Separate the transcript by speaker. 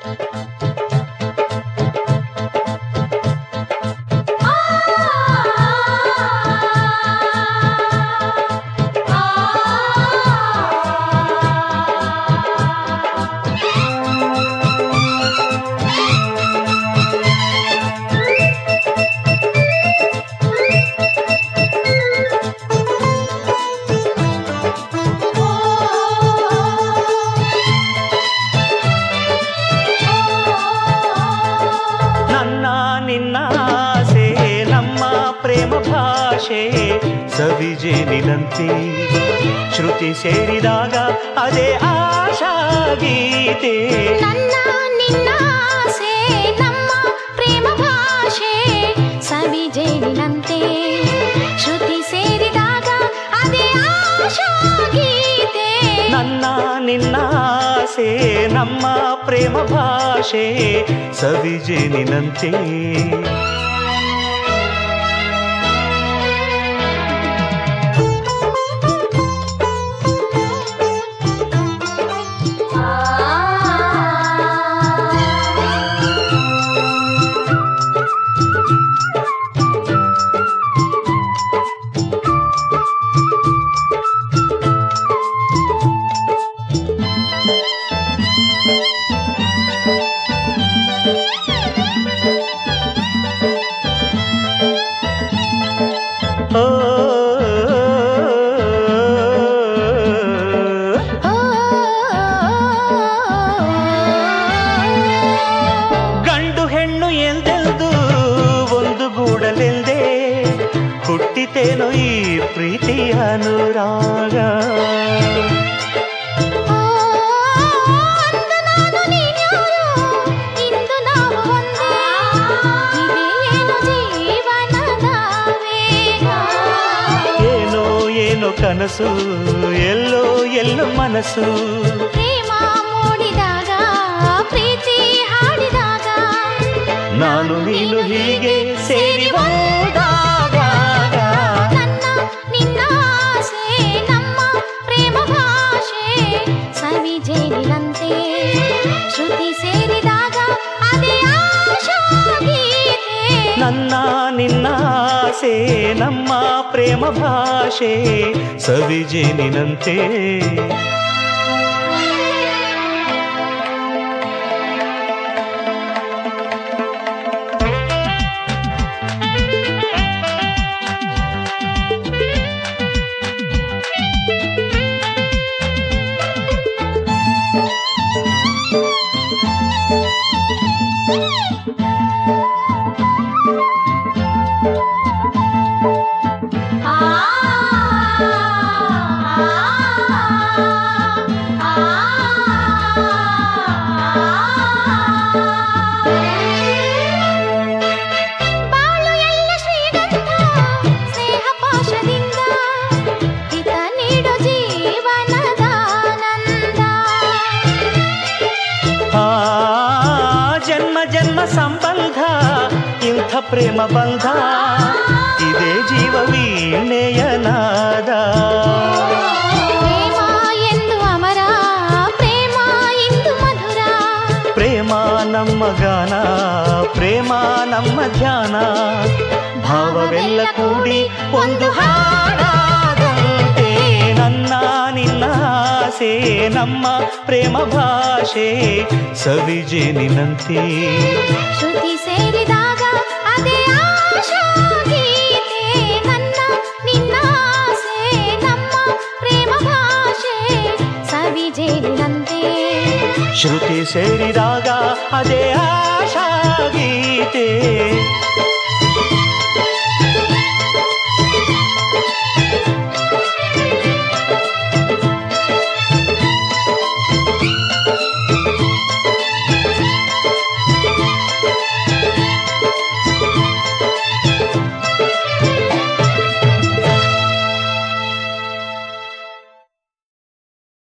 Speaker 1: ನನ್ನ ನಿನ್ನ ಆಸೆ ನಮ್ಮ ಪ್ರೇಮ ಭಾಷೆ ಸವಿಜೇನಿನಂತೆ ಶ್ರುತಿ ಸೇರಿದಾಗ ಅದೇ ಆಶಾ ಗೀತೆ
Speaker 2: ನನ್ನ ನಿನ್ನ ಆಸೆ ನಮ್ಮ ಪ್ರೇಮ ಭಾಷೆ ಸವಿಜೇನಿನಂತೆ ಶ್ರುತಿ ಸೇರಿದಾಗ ಅದೇ ಆಶಾ ಗೀತೆ
Speaker 1: ನನ್ನ ನಿನ್ನ ಆಸೆ ನಮ್ಮ ಪ್ರೇಮ ಭಾಷೆ ಸವಿಜೇನಿನಂತೆ ಓ
Speaker 2: ಓ,
Speaker 1: ಗಂಡು ಹೆಣ್ಣು ಎಂದೆಂದು ಒಂದು ಗೂಡಲೆಂದೇ ಹುಟ್ಟಿತೇನೋ ಈ ಪ್ರೀತಿಯ ಅನುರಾಗ
Speaker 2: ಓ, ಅಂದು ನಾನು ನೀನ್ಯಾರೋ, ಇಂದು ನಾವು ಒಂದೇ. ಇದೇನು ಜೀವನದ ವೇಗ
Speaker 1: ಏನೋ ಏನೋ ಕನಸು ಎಲ್ಲೋ ಎಲ್ಲೋ ಮನಸ್ಸು
Speaker 2: ಪ್ರೇಮ ಮೂಡಿದಾಗ ಪ್ರೀತಿ ಹಾಡಿದಾಗ
Speaker 1: ನಾನು ನೀನು ಹೀಗೆ ಸೇರಿ ಹೋದಾಗ
Speaker 2: ನನ್ನ ನಿನ್ನ ಆಸೆ ನಮ್ಮ ಪ್ರೇಮ ಭಾಷೆ ಸವಿಜೇನಿನಂತೆ ಶ್ರುತಿ ಸೇರಿದಾಗ ಅದೇ ಆಶಾ ಗೀತೆ
Speaker 1: ನನ್ನ ನಿನ್ನ ಆಸೆ ನಮ್ಮ ಪ್ರೇಮ ಭಾಷೆ ಸವಿಜೇನಿನಂತೆ
Speaker 2: ಬಾಳು ಎಲ್ಲ ಶ್ರೀಗಂಧ ಸ್ನೇಹ ಪಾಶದಿಂದ ಹಿತ ನೀಡು ಜೀವನದ ಆನಂದ
Speaker 1: ಆ ಜನ್ಮ ಜನ್ಮ ಸಂಬಂಧ ಇಂಥ ಪ್ರೇಮ ಬಂಧ ಇದೇ ಜೀವ ವೀಣೆಯನಾದ
Speaker 2: ಪ್ರೇಮ ಎಂದು ಅಮರ ಪ್ರೇಮ ಇಂದು ಮಧುರ
Speaker 1: ಪ್ರೇಮ ನಮ್ಮ ಗಾನ ಪ್ರೇಮ ನಮ್ಮ ಧ್ಯಾನ ಭಾವವೆಲ್ಲ ಕೂಡಿ ಒಂದು ಹಾಡಾದಂತೆ ನನ್ನ ನಿನ್ನ ಆಸೆ ನಮ್ಮ ಪ್ರೇಮ ಭಾಷೆ ಸವಿಜೇನಿನಂತೆ
Speaker 2: ಶ್ರುತಿ ಸೇರಿದಾಗ ಅದೇ ಆಶಾ ಗೀತೆ ನನ್ನ ನಿನ್ನ ಆಸೆ ನಮ್ಮ ಪ್ರೇಮ ಭಾಷೆ ಸವಿಜೇನಿನಂತೆ
Speaker 1: ಶ್ರುತಿ ಸೇರಿದಾಗ ಅದೇ ಆಶಾ ಗೀತೆ